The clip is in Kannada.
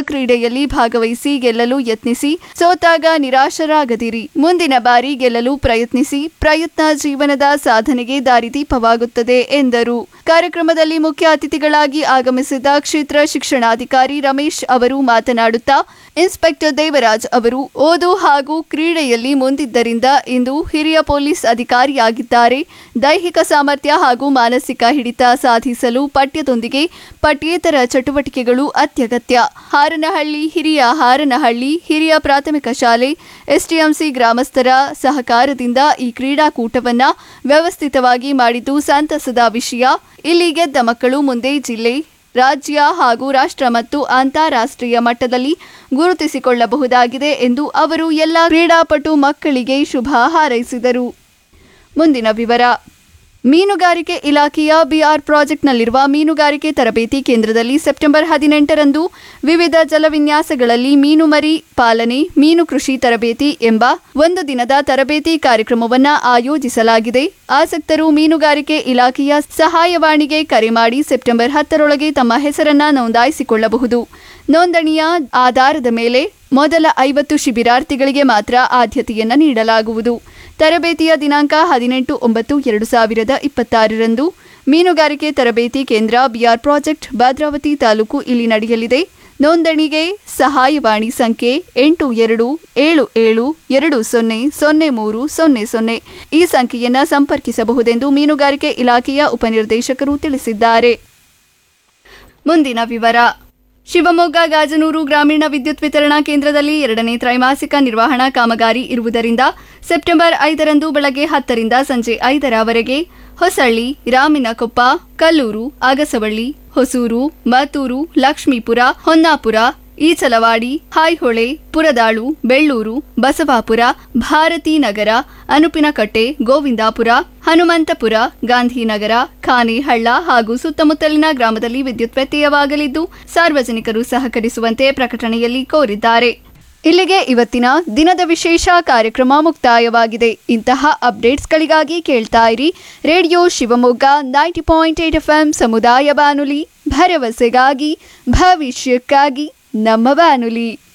ಕ್ರೀಡೆಯಲ್ಲಿ ಭಾಗವಹಿಸಿ ಗೆಲ್ಲಲು ಯತ್ನಿಸಿ ಸೋತಾಗ ನಿರಾಶರಾಗದಿರಿ ಮುಂದಿನ ಬಾರಿ ಗೆಲ್ಲಲು ಪ್ರಯತ್ನಿಸಿ ಪ್ರಯತ್ನ ಜೀವನದ ಸಾಧನೆಗೆ ದಾರಿದೀಪವಾಗುತ್ತದೆ ಎಂದರು ಕಾರ್ಯಕ್ರಮದಲ್ಲಿ ಮುಖ್ಯ ಅತಿಥಿಗಳಾಗಿ ಆಗಮಿಸಿದ ಕ್ಷೇತ್ರ ಶಿಕ್ಷಣಾಧಿಕಾರಿ ರಮೇಶ್ ಅವರು ಮಾತನಾಡುತ್ತಾ ಇನ್ಸ್ಪೆಕ್ಟರ್ ದೇವರಾಜ್ ಅವರು ಓದು ಹಾಗೂ ಕ್ರೀಡೆಯಲ್ಲಿ ಮುಂದಿದ್ದರಿಂದ ಇಂದು ಹಿರಿಯ ಪೊಲೀಸ್ ಅಧಿಕಾರಿಯಾಗಿದ್ದಾರೆ ದೈಹಿಕ ಸಾಮರ್ಥ್ಯ ಹಾಗೂ ಮಾನಸಿಕ ಹಿಡಿತ ಸಾಧಿಸಲು ಪಠ್ಯದೊಂದಿಗೆ ಪಠ್ಯೇತರ ಚಟುವಟಿಕೆಗಳು ಅತ್ಯಗತ್ಯ ಹಾರನಹಳ್ಳಿ ಹಿರಿಯ ಹಾರನಹಳ್ಳಿ ಹಿರಿಯ ಪ್ರಾಥಮಿಕ ಶಾಲೆ ಎಸ್ಟಿಎಂಸಿ ಗ್ರಾಮಸ್ಥರ ಸಹಕಾರದಿಂದ ಈ ಕ್ರೀಡಾಕೂಟವನ್ನ ವ್ಯವಸ್ಥಿತವಾಗಿ ಮಾಡಿದ್ದು ಸಂತಸದ ವಿಷಯ ಇಲ್ಲಿ ಗೆದ್ದ ಮಕ್ಕಳು ಮುಂದೆ ಜಿಲ್ಲೆ ರಾಜ್ಯ ಹಾಗೂ ರಾಷ್ಟ್ರ ಮತ್ತು ಅಂತಾರಾಷ್ಟ್ರೀಯ ಮಟ್ಟದಲ್ಲಿ ಗುರುತಿಸಿಕೊಳ್ಳಬಹುದಾಗಿದೆ ಎಂದು ಅವರು ಎಲ್ಲ ಕ್ರೀಡಾಪಟು ಮಕ್ಕಳಿಗೆ ಶುಭ ಹಾರೈಸಿದರು ಮುಂದಿನ ವಿವರ ಮೀನುಗಾರಿಕೆ ಇಲಾಖೆಯ ಬಿಆರ್ ಪ್ರಾಜೆಕ್ಟ್ನಲ್ಲಿರುವ ಮೀನುಗಾರಿಕೆ ತರಬೇತಿ ಕೇಂದ್ರದಲ್ಲಿ ಸೆಪ್ಟೆಂಬರ್ ಹದಿನೆಂಟರಂದು ವಿವಿಧ ಜಲವಿನ್ಯಾಸಗಳಲ್ಲಿ ಮೀನು ಮರಿ ಪಾಲನೆ ಮೀನು ಕೃಷಿ ತರಬೇತಿ ಎಂಬ ಒಂದು ದಿನದ ತರಬೇತಿ ಕಾರ್ಯಕ್ರಮವನ್ನು ಆಯೋಜಿಸಲಾಗಿದೆ ಆಸಕ್ತರು ಮೀನುಗಾರಿಕೆ ಇಲಾಖೆಯ ಸಹಾಯವಾಣಿಗೆ ಕರೆ ಮಾಡಿ ಸೆಪ್ಟೆಂಬರ್ ಹತ್ತರೊಳಗೆ ತಮ್ಮ ಹೆಸರನ್ನ ನೋಂದಾಯಿಸಿಕೊಳ್ಳಬಹುದು ನೋಂದಣಿಯ ಆಧಾರದ ಮೇಲೆ ಮೊದಲ ಐವತ್ತು ಶಿಬಿರಾರ್ಥಿಗಳಿಗೆ ಮಾತ್ರ ಆದ್ಯತೆಯನ್ನ ನೀಡಲಾಗುವುದು ತರಬೇತಿಯ ದಿನಾಂಕ ಹದಿನೆಂಟು ಒಂಬತ್ತು ಎರಡು ಸಾವಿರದ ಇಪ್ಪತ್ತಾರರಂದು ಮೀನುಗಾರಿಕೆ ತರಬೇತಿ ಕೇಂದ್ರ ಬಿಆರ್ ಪ್ರಾಜೆಕ್ಟ್ ಭದ್ರಾವತಿ ತಾಲೂಕು ಇಲ್ಲಿ ನಡೆಯಲಿದೆ ನೋಂದಣಿಗೆ ಸಹಾಯವಾಣಿ ಸಂಖ್ಯೆ ಎಂಟು ಎರಡು ಏಳು ಏಳು ಎರಡು ಸೊನ್ನೆ ಸೊನ್ನೆ ಮೂರು ಸೊನ್ನೆ ಸೊನ್ನೆ ಈ ಸಂಖ್ಯೆಯನ್ನು ಸಂಪರ್ಕಿಸಬಹುದೆಂದು ಮೀನುಗಾರಿಕೆ ಇಲಾಖೆಯ ಉಪನಿರ್ದೇಶಕರು ತಿಳಿಸಿದ್ದಾರೆ ಮುಂದಿನ ವಿವರ ಶಿವಮೊಗ್ಗ ಗಾಜನೂರು ಗ್ರಾಮೀಣ ವಿದ್ಯುತ್ ವಿತರಣಾ ಕೇಂದ್ರದಲ್ಲಿ ಎರಡನೇ ತ್ರೈಮಾಸಿಕ ನಿರ್ವಹಣಾ ಕಾಮಗಾರಿ ಇರುವುದರಿಂದ ಸೆಪ್ಟೆಂಬರ್ ಐದರಂದು ಬೆಳಗ್ಗೆ ಹತ್ತರಿಂದ ಸಂಜೆ ಐದರವರೆಗೆ ಹೊಸಳ್ಳಿ ರಾಮಿನಕೊಪ್ಪ ಕಲ್ಲೂರು ಅಗಸವಳ್ಳಿ ಹೊಸೂರು ಮತ್ತೂರು ಲಕ್ಷ್ಮೀಪುರ ಹೊನ್ನಾಪುರ ಈಚಲವಾಡಿ ಹಾಯ್ಹೊಳೆ ಪುರದಾಳು ಬೆಳ್ಳೂರು ಬಸವಾಪುರ ಭಾರತೀನಗರ ಅನುಪಿನಕಟ್ಟೆ ಗೋವಿಂದಾಪುರ ಹನುಮಂತಪುರ ಗಾಂಧಿನಗರ ಖಾನೇಹಳ್ಳ ಹಾಗೂ ಸುತ್ತಮುತ್ತಲಿನ ಗ್ರಾಮದಲ್ಲಿ ವಿದ್ಯುತ್ ವ್ಯತ್ಯಯವಾಗಲಿದ್ದು ಸಾರ್ವಜನಿಕರು ಸಹಕರಿಸುವಂತೆ ಪ್ರಕಟಣೆಯಲ್ಲಿ ಕೋರಿದ್ದಾರೆ ಇಲ್ಲಿಗೆ ಇವತ್ತಿನ ದಿನದ ವಿಶೇಷ ಕಾರ್ಯಕ್ರಮ ಮುಕ್ತಾಯವಾಗಿದೆ ಇಂತಹ ಅಪ್ಡೇಟ್ಸ್ಗಳಿಗಾಗಿ ಕೇಳ್ತಾ ಇರಿ radio Shivamogga ninety point eight F ಸಮುದಾಯ ಬಾನುಲಿ ಭರವಸೆಗಾಗಿ ಭವಿಷ್ಯಕ್ಕಾಗಿ ನಮ್ಮ ಬಾನುಲಿ